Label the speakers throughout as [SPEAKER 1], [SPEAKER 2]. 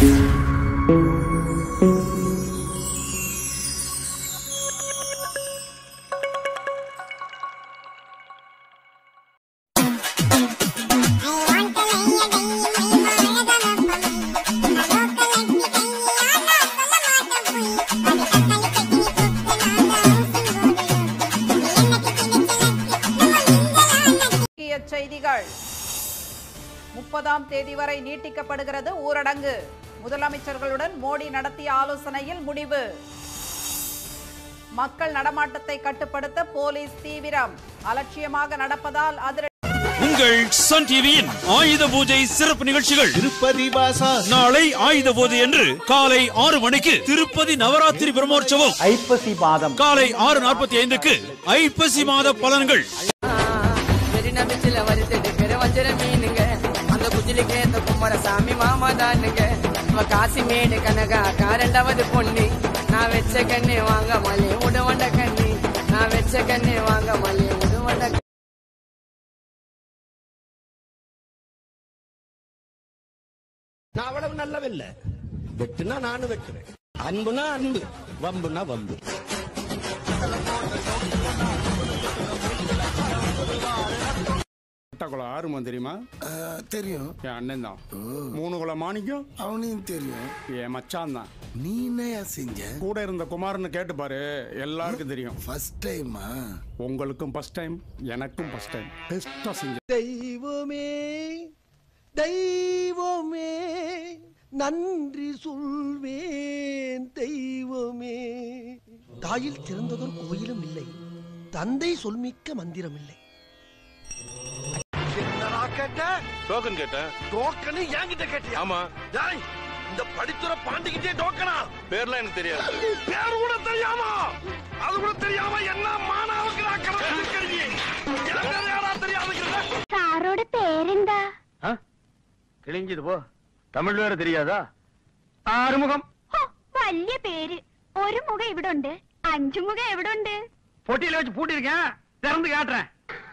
[SPEAKER 1] முக்கிய செய்திகள் முப்பதாம் தேதி வரை நீட்டிக்கப்படுகிறது ஊரடங்கு முதலமைச்சர்களுடன் மோடி நடத்திய ஆலோசனையில் முடிவு மக்கள் நடமாட்டத்தை கட்டுப்படுத்த போலீஸ் தீவிரம் அலட்சியமாக நடப்பதால் அதிர
[SPEAKER 2] உங்கள் சன் டிவியின் ஆயுத பூஜை சிறப்பு நிகழ்ச்சிகள்
[SPEAKER 3] திருப்பதி வாசா
[SPEAKER 2] நாளை ஆயுத பூஜை என்று காலை ஆறு மணிக்கு திருப்பதி நவராத்திரி பிரம்மோற்சவம்
[SPEAKER 3] ஐப்பசி மாதம்
[SPEAKER 2] காலை ஆறு நாற்பத்தி ஐந்துக்கு ஐப்பசி மாத பலன்கள்
[SPEAKER 4] மெரினா பீச்சில் வறுத்தெடுக்கிற வஞ்சர மீனுங்க அந்த குஜிலிக்கு இந்த குமாரசாமி மாமா தானுங்க நம்ம காசிமேடு கனகா காரண்டாவது பொண்ணு நான் வச்ச கண்ணு வாங்க மல்லி உடவண்ட கண்ணு நான் வச்ச கண்ணு வாங்க மல்லி உடவண்ட கண்ணு
[SPEAKER 5] நான் அவ்வளவு நல்லவில்லை வெட்டுனா நானும் வெட்டுறேன் அன்புனா அன்பு வம்புனா வம்பு
[SPEAKER 6] குளம் ஆறுமா தெரியுமா
[SPEAKER 7] தெரியும்
[SPEAKER 6] என் அண்ணன் தான் மூணு குளம் மாணிக்கம்
[SPEAKER 7] அவனையும் தெரியும்
[SPEAKER 6] என் மச்சான் தான்
[SPEAKER 7] நீ என்னையா செஞ்ச
[SPEAKER 6] கூட இருந்த குமார்னு கேட்டு பாரு எல்லாருக்கும் தெரியும்
[SPEAKER 7] ஃபர்ஸ்ட் டைமா
[SPEAKER 6] உங்களுக்கும் ஃபர்ஸ்ட் டைம் எனக்கும் ஃபர்ஸ்ட் டைம் பெஸ்டா செஞ்ச
[SPEAKER 5] தெய்வமே தெய்வமே நன்றி சொல்வேன் தெய்வமே தாயில் சிறந்ததொரு கோயிலும் இல்லை தந்தை சொல்மிக்க மந்திரம் இல்லை
[SPEAKER 3] டோக்கன் கேட்டேன்
[SPEAKER 5] டோக்கனு என்கிட்ட கேட்டியா
[SPEAKER 3] ஆமா
[SPEAKER 5] டேய் இந்த படித்துற பாண்டிக்கிட்டே டோக்கனா
[SPEAKER 3] பேர்லாம் எனக்கு தெரியாது
[SPEAKER 5] பேர் கூட தெரியாமா அது கூட தெரியாம என்ன மானாவுக்கு நான் கணக்கு கேள்வி எனக்கு யாரா தெரியாதுங்கிறத
[SPEAKER 8] സാറോട് പേരെന്താ
[SPEAKER 3] கிழிஞ்சது போ தமிழ் வேற தெரியாதா ஆறுமுகம்
[SPEAKER 8] ഹോ, വലിയ പേര് ഒരു മുഖം ഇവിടെ ഉണ്ട് അഞ്ചു മുഖം എവിടെ ഉണ്ട്
[SPEAKER 3] பொட்டியில வச்சு பூட்டிருக்கேன் திறந்து காட்டுறேன்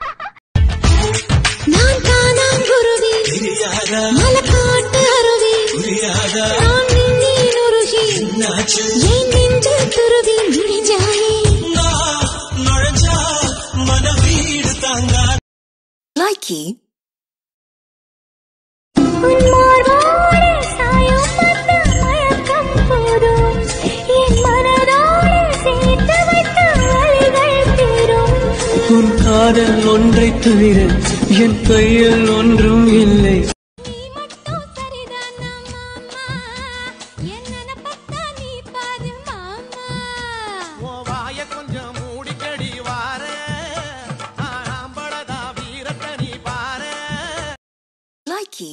[SPEAKER 8] ഞാൻ കാണാൻ കുരുവി മലക്കാട്ട് അരുവി ഞാൻ നിന്നീനുരുകി എൻ നെഞ്ചിൽ തുരുവി മുഴിഞ്ഞായേ
[SPEAKER 4] லைக்கி
[SPEAKER 8] உன் மார்போடு சாயம் பார்த்த மயக்கம் போதும் என் மனதோடு சேர்த்து வைத்த வழிகள் தீரும்
[SPEAKER 4] உன் காதல் ஒன்றை தவிர என் கையில் ஒன்றும் இல்லை
[SPEAKER 8] நீ மட்டும் சரிதானா மாமா என் நினைப்பத்தா நீ பாரு மாமா
[SPEAKER 5] வாய கொஞ்சம் மூடிக்கடி வார ஆம்பளதா வீரத்தை நீ பாரு
[SPEAKER 4] லைக்கி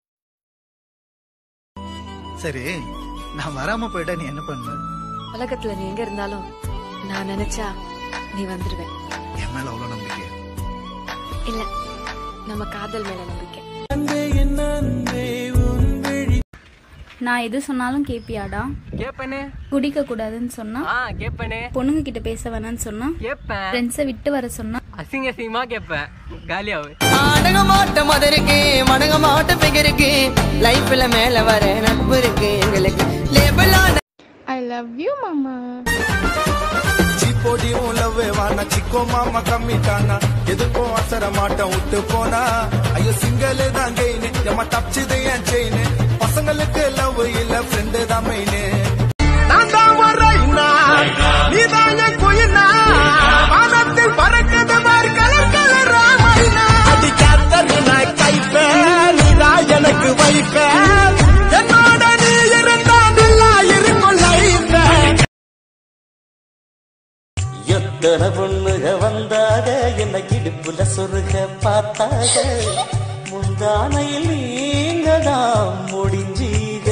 [SPEAKER 7] சரி நான் வராம போயிட்டா நீ என்ன பண்ணுவ
[SPEAKER 9] உலகத்துல நீ எங்க இருந்தாலும் நான் நினைச்சா நீ வந்துருவேன்
[SPEAKER 7] என் மேல அவ்வளவு நம்பிக்கை
[SPEAKER 9] இல்ல நம்ம காதல் மேல நம்பிக்கை
[SPEAKER 8] நான் எது சொன்னாலும் கேப்பியாடா
[SPEAKER 4] கேப்பனே
[SPEAKER 8] குடிக்க கூடாதுன்னு சொன்னா
[SPEAKER 4] ஆ கேப்பனே
[SPEAKER 8] பொண்ணுங்க கிட்ட பேச வேணாம்னு சொன்னா
[SPEAKER 4] கேப்பேன்
[SPEAKER 8] ஃப்ரெண்ட்ஸை விட்டு வர சொன்னா
[SPEAKER 4] அசிங்க அசிங்கமா கேப்பேன் காலியாவு அடங்க மாட்ட மதருக்கு மடங்க மாட்ட பிகருக்கு லைஃப்ல மேல வர நட்பு இருக்கு எங்களுக்கு லேபிளான
[SPEAKER 8] ஐ லவ் யூ மாமா
[SPEAKER 7] சிப்போடி உலவு வானா சிக்கோ மாமா கம்மிட்டானா எதுக்கும் அசர மாட்டோம் விட்டு போனா ஐயோ சிங்கல் தான் கெயின் எம்மா தப்பிச்சுது என் செயின் பசங்களுக்கு லவ் இல்ல ஃப்ரெண்டு தான் மெயின்
[SPEAKER 5] நான் தான் வரைனா நீ தான் என் குயினா வானத்தில் பறக்குது பார் கலர் கலரா மைனா அடி காத்தரு நான் கைப்பேன் நீ தான் எனக்கு வைப்பேன் என்னோட நீ இருந்தா நல்லா இருக்கும் லைஃப்
[SPEAKER 4] எத்தனை பொண்ணுக வந்தாக என்ன கிடுப்புல சொருக பார்த்தாக முந்தானையில் நீங்க தான் முடிஞ்சீங்க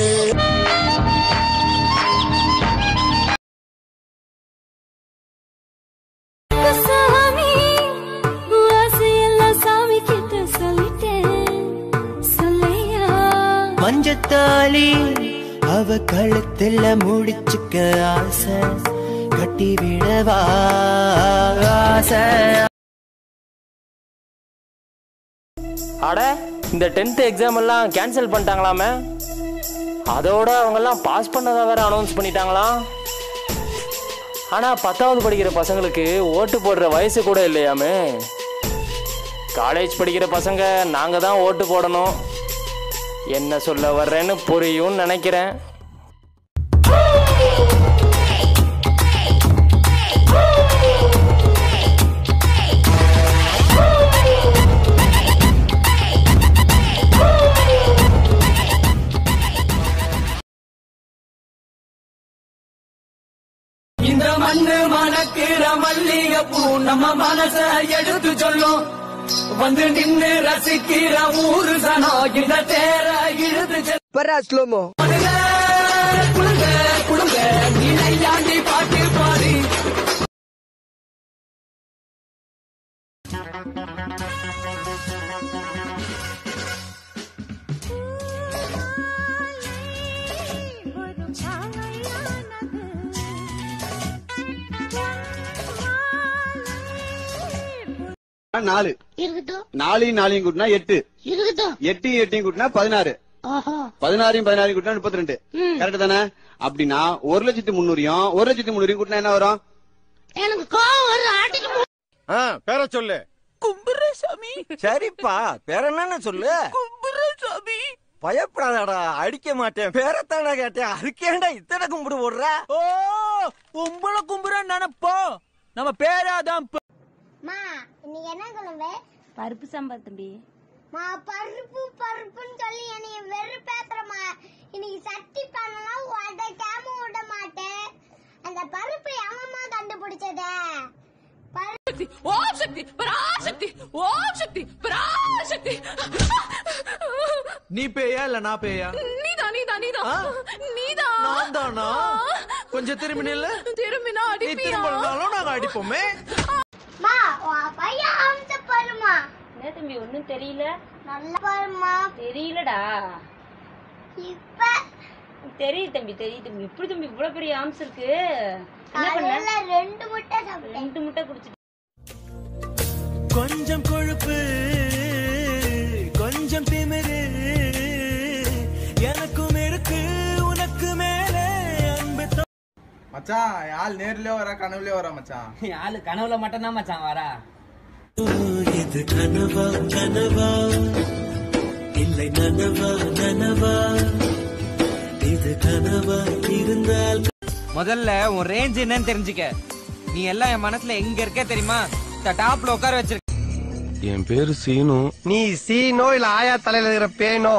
[SPEAKER 8] சாமி ஆசையெல்லாம் சாமி கிட்ட சொல்லிட்டேன் சொல்லையா
[SPEAKER 4] மஞ்சத்தாளி அவ கழுத்துல முடிச்சுக்க ஆசை கட்டி விடவா ஆசை
[SPEAKER 10] அட இந்த டென்த் எக்ஸாம் எல்லாம் கேன்சல் பண்ணிட்டாங்களாமே அதோட அவங்கெல்லாம் பாஸ் பண்ணதை வேற அனௌன்ஸ் பண்ணிட்டாங்களாம் ஆனால் பத்தாவது படிக்கிற பசங்களுக்கு ஓட்டு போடுற வயசு கூட இல்லையாமே காலேஜ் படிக்கிற பசங்க நாங்கள் தான் ஓட்டு போடணும் என்ன சொல்ல வர்றேன்னு புரியும்னு நினைக்கிறேன்
[SPEAKER 4] இந்த மண்ணு மணக்கிற மல்லிகைப்பூ நம்ம மனச எடுத்து சொல்லும் வந்து நின்னு ரசிக்கிற ஊரு சனம் இந்த தேர இழுத்து பரா ஸ்லோமோ குழுங்க குழுங்க நீ நையாண்டி பாட்டு பாடி
[SPEAKER 11] நாலு நாலையும் நாலையும் கூட்டினா எட்டு எட்டையும் எட்டையும் கூட்டினா பதினாறு பதினாறையும் பதினாறையும் கூட்டினா முப்பத்தி ரெண்டு கரெக்ட் தானே அப்படின்னா ஒரு லட்சத்தி முன்னூறையும் ஒரு லட்சத்தி முன்னூறையும் கூட்டினா என்ன வரும்
[SPEAKER 12] எனக்கு கோவம் வரும் ஆட்டிட்டு
[SPEAKER 3] ஆ பேர சொல்லு
[SPEAKER 13] கும்புரசாமி
[SPEAKER 14] சரிப்பா பேர என்னன்னு சொல்லு
[SPEAKER 13] கும்புரசாமி
[SPEAKER 14] பயப்படாதடா அடிக்க மாட்டேன் பேரத்தாடா கேட்டேன் அதுக்கேண்டா இத்தனை கும்பிடு போடுற
[SPEAKER 13] ஓ உங்களை கும்புற நினைப்போ நம்ம பேராதான்
[SPEAKER 12] மா இன்னைக்கு என்ன கிழமை
[SPEAKER 15] பருப்பு சாம்பார் தம்பி
[SPEAKER 12] மா பருப்பு பருப்புன்னு சொல்லி என்னைய வெறுப்பேத்துறமா இன்னைக்கு சட்டி பண்ணலாம் உடைக்காம விட மாட்டேன் அந்த பருப்பு எவமா கண்டுபிடிச்சதே
[SPEAKER 15] சக்தி ஓம் சக்தி பராசக்தி ஓம் சக்தி பராசக்தி
[SPEAKER 13] நீ பேயா இல்ல நான் பேயா
[SPEAKER 15] நீதான் நீதான் நீதான்
[SPEAKER 13] ஆ?
[SPEAKER 15] நீதான்
[SPEAKER 13] நான் தானா கொஞ்சம் திரும்பி நில்லு
[SPEAKER 15] திரும்பினா
[SPEAKER 13] நீ
[SPEAKER 15] அடிப்பியா
[SPEAKER 13] திரும்பினாலும் நாங்க அடிப்போமே
[SPEAKER 12] மா உன் பையன் அமிச்ச பாருமா
[SPEAKER 15] என்ன தம்பி ஒண்ணும் தெரியல
[SPEAKER 12] நல்லா பாருமா
[SPEAKER 15] தெரியலடா
[SPEAKER 12] இப்ப
[SPEAKER 15] தெரியுது தம்பி தெரியுது தம்பி எப்படி தம்பி இவ்வளவு பெரிய ஆம்ஸ் இருக்கு என்ன
[SPEAKER 12] காலையில
[SPEAKER 15] பண்ண
[SPEAKER 12] ரெண்டு முட்டை சாப்பிட்டேன்
[SPEAKER 15] ரெண்டு முட்டை குடிச்சிட்டு
[SPEAKER 13] கொஞ்சம் கொழுப்பு கொஞ்சம் திமிரு எனக்கும் இருக்கு உனக்கு மேலே அன்பு
[SPEAKER 16] மச்சான் ஆள் நேர்லயே வரா கனவுலயே வரா மச்சான்
[SPEAKER 4] ஆளு கனவுல மட்டும் தான் மச்சான் வரா
[SPEAKER 13] இது கனவா கனவா இல்லை நனவா நனவா இது கனவா இருந்தால்
[SPEAKER 4] முதல்ல உன் ரேஞ்ச் என்னன்னு தெரிஞ்சுக்க நீ எல்லாம் என் மனசுல எங்க இருக்க தெரியுமா டாப்ல உட்கார வச்சிருக்க
[SPEAKER 3] என் பேரு சீனு
[SPEAKER 14] நீ சீனோ இல்ல ஆயா தலையில இருக்கிற பேனோ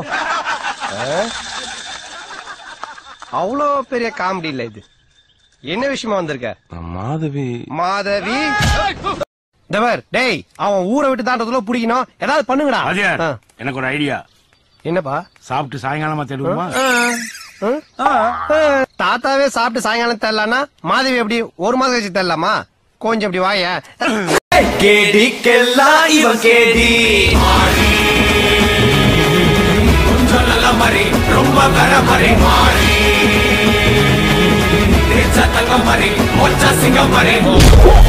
[SPEAKER 14] அவ்வளோ பெரிய காமெடி இல்ல இது என்ன விஷயமா வந்திருக்க
[SPEAKER 3] மாதவி
[SPEAKER 14] மாதவி தவர் டேய் அவன் ஊரை விட்டு தாண்டதுல பிடிக்கணும் ஏதாவது பண்ணுங்கடா
[SPEAKER 3] வாத்தியார்,
[SPEAKER 14] ஆ.
[SPEAKER 3] எனக்கு ஒரு ஐடியா
[SPEAKER 14] என்னப்பா
[SPEAKER 3] சாப்பிட்டு சாயங்காலமா தேடுவோமா
[SPEAKER 14] ஆ, ஆ, தாத்தாவே சாப்பிட்டு சாயங்காலம் தரலான்னா மாதவி எப்படி ஒரு மாதம் கழிச்சு தரலாமா கொஞ்சம் இப்படி வாய
[SPEAKER 13] கேடிக்கெல்லாம் இவன் கேடி கொஞ்சம் நல்ல மாதிரி ரொம்ப கர மாதிரி மாறி தங்க மாதிரி மொச்ச சிங்கம் மாதிரி